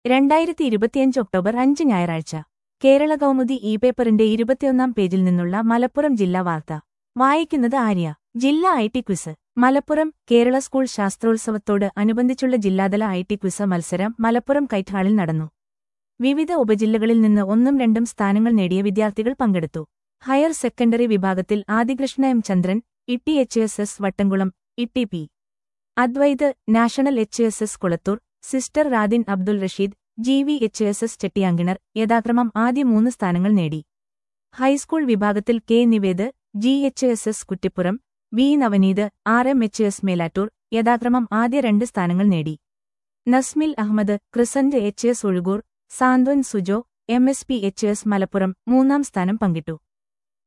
രണ്ടായിരത്തി ഇരുപത്തിയഞ്ച് ഒക്ടോബർ അഞ്ച് ഞായറാഴ്ച കേരള കൗമുദി ഇ പേപ്പറിന്റെ ഇരുപത്തിയൊന്നാം പേജിൽ നിന്നുള്ള മലപ്പുറം ജില്ലാ വാർത്ത വായിക്കുന്നത് ആര്യ ജില്ലാ I T quiz Malappuram Kerala school ശാസ്ത്രോത്സവത്തോട് അനുബന്ധിച്ചുള്ള ജില്ലാതല ഐ ടി ക്വിസ് മത്സരം മലപ്പുറം കൈറ്റ് ഹാളിൽ നടന്നു വിവിധ ഉപജില്ലകളിൽ നിന്ന് ഒന്നും രണ്ടും സ്ഥാനങ്ങൾ നേടിയ വിദ്യാർത്ഥികൾ പങ്കെടുത്തു ഹയർ സെക്കൻഡറി വിഭാഗത്തിൽ ആദികൃഷ്ണ എം ചന്ദ്രൻ ഇട്ടി എച്ച് എസ് എസ് വട്ടംകുളം ഇട്ടി P Advaith national H S S Kulathur sister Radin Abdul Rasheed G V H S S Chettiyankinar യഥാക്രമം ആദ്യ മൂന്ന് സ്ഥാനങ്ങൾ നേടി ഹൈസ്കൂൾ വിഭാഗത്തിൽ K Nived G H S S Kuttippuram V Navaneeth R M H S Melattur യഥാക്രമം ആദ്യ രണ്ട് സ്ഥാനങ്ങൾ നേടി Nasmil Ahammed crescent H S Ozhukur Santhwan Sujo M S P H S Malappuram മൂന്നാം സ്ഥാനം പങ്കിട്ടു